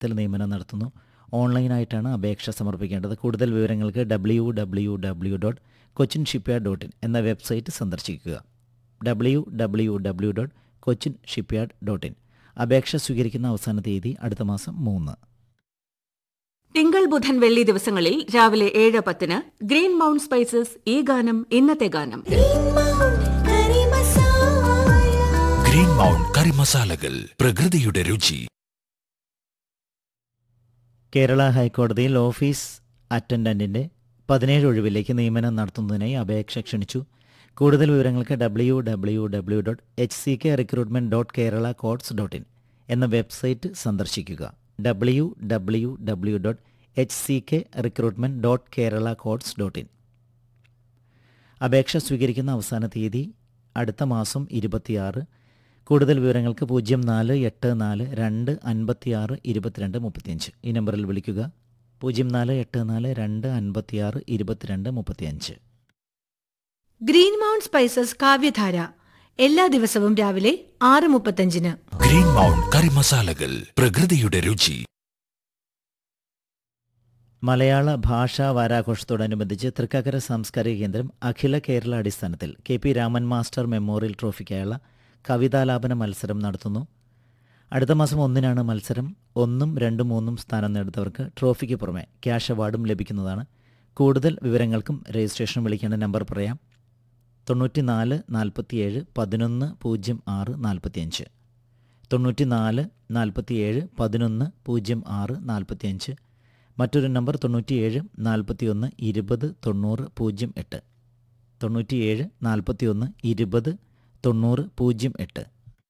ത്തിൽ നിയമനം നടത്തുന്നു ഓൺലൈനായിട്ടാണ് അപേക്ഷ സമർപ്പിക്കേണ്ടത് കൂടുതൽ വിവരങ്ങൾക്ക് W W W dot Cochin shipyard dot in എന്ന വെബ്സൈറ്റ് സന്ദർശിക്കുക W W W dot Cochin shipyard dot in അപേക്ഷ സ്വീകരിക്കുന്ന അവസാന തീയതി അടുത്ത മാസം മൂന്ന് തിങ്കൾ ബുധൻ വെള്ളി ദിവസങ്ങളിൽ രാവിലെ ഏഴ് പത്തിന് ഗ്രീൻ മൗണ്ട് സ്പൈസസ് ഈ ഗാനം ഇന്നത്തെ ഗാനം ഗ്രീൻ മൗണ്ട് കറി മസാലകൾ പ്രകൃതിയുടെ രുചി കേരള ഹൈക്കോടതിയിൽ ഓഫീസ് അറ്റൻഡന്റിന്റെ പതിനേഴ് ഒഴിവിലേക്ക് നിയമനം നടത്തുന്നതിനായി അപേക്ഷ ക്ഷണിച്ചു കൂടുതൽ വിവരങ്ങൾക്ക് W W W dot H C K recruitment dot Kerala courts dot in എന്ന വെബ്സൈറ്റ് സന്ദർശിക്കുക W W W dot H C K recruitment dot Kerala courts dot in അപേക്ഷ സ്വീകരിക്കുന്ന അവസാന തീയതി അടുത്ത മാസം ഇരുപത്തിയാറ് കൂടുതൽ വിവരങ്ങൾക്ക് പൂജ്യം നാല് എട്ട് നാല് രണ്ട് അൻപത്തിയാറ് ഇരുപത്തിരണ്ട് മുപ്പത്തിയഞ്ച് ഈ നമ്പറിൽ വിളിക്കുക പൂജ്യം നാല് എട്ട് നാല് രണ്ട് അൻപത്തിയാറ് ഇരുപത്തിരണ്ട് മുപ്പത്തിയഞ്ച് ഗ്രീൻ മൗണ്ട് സ്പൈസസ് കാവ്യധാര എല്ലാ ദിവസവും രാവിലെ ആറ് മുപ്പത്തഞ്ചിന് ഗ്രീൻ മൗണ്ട് കറി മസാലകൾ പ്രകൃതിയുടെ രുചി മലയാള ഭാഷാ വാരാഘോഷത്തോടനുബന്ധിച്ച് തൃക്കാക്കര സാംസ്കാരിക കേന്ദ്രം അഖില കേരള അടിസ്ഥാനത്തിൽ K P Raman master memorial ട്രോഫിക്കായുള്ള കവിതാലാപന മത്സരം നടത്തുന്നു അടുത്ത മാസം ഒന്നിനാണ് മത്സരം ഒന്നും രണ്ടും മൂന്നും സ്ഥാനം നേടുന്നവർക്ക് ട്രോഫിക്ക് പുറമെ ക്യാഷ് അവാർഡും ലഭിക്കുന്നതാണ് കൂടുതൽ വിവരങ്ങൾക്കും രജിസ്ട്രേഷനും വിളിക്കേണ്ട നമ്പർ പറയാം തൊണ്ണൂറ്റി നാല് നാൽപ്പത്തിയേഴ് പതിനൊന്ന് പൂജ്യം ആറ് നാൽപ്പത്തിയഞ്ച് തൊണ്ണൂറ്റി നാല് നാൽപ്പത്തിയേഴ് പതിനൊന്ന് പൂജ്യം ആറ് നാൽപ്പത്തിയഞ്ച് മറ്റൊരു നമ്പർ തൊണ്ണൂറ്റിയേഴ് നാൽപ്പത്തിയൊന്ന് ഇരുപത് തൊണ്ണൂറ് പൂജ്യം എട്ട് തൊണ്ണൂറ്റിയേഴ് നാൽപ്പത്തിയൊന്ന് ഇരുപത് തൊണ്ണൂറ് പൂജ്യം എട്ട്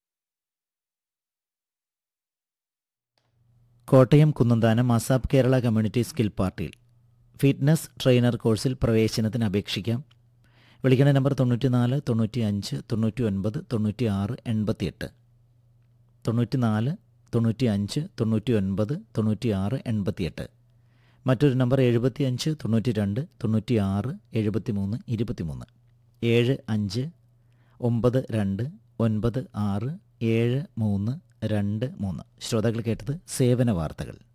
Kottayam Kunnanthanam ASAP Kerala community skill പാർട്ടിയിൽ ഫിറ്റ്നസ് ട്രെയിനർ കോഴ്സിൽ പ്രവേശനത്തിന് അപേക്ഷിക്കാം വിളിക്കേണ്ട നമ്പർ തൊണ്ണൂറ്റി നാല് തൊണ്ണൂറ്റി അഞ്ച് തൊണ്ണൂറ്റി ഒൻപത് തൊണ്ണൂറ്റി ആറ് എൺപത്തിയെട്ട് തൊണ്ണൂറ്റി നാല് തൊണ്ണൂറ്റി അഞ്ച് തൊണ്ണൂറ്റി ഒൻപത് തൊണ്ണൂറ്റി ആറ് എൺപത്തിയെട്ട് മറ്റൊരു നമ്പർ എഴുപത്തി അഞ്ച് തൊണ്ണൂറ്റി രണ്ട് തൊണ്ണൂറ്റി ആറ് എഴുപത്തി മൂന്ന് ഇരുപത്തി മൂന്ന് ഏഴ് അഞ്ച് ഒമ്പത് രണ്ട് ഒൻപത് ആറ് ഏഴ് മൂന്ന് രണ്ട് മൂന്ന് ശ്രോതാക്കൾ കേട്ടത് സേവന വാർത്തകൾ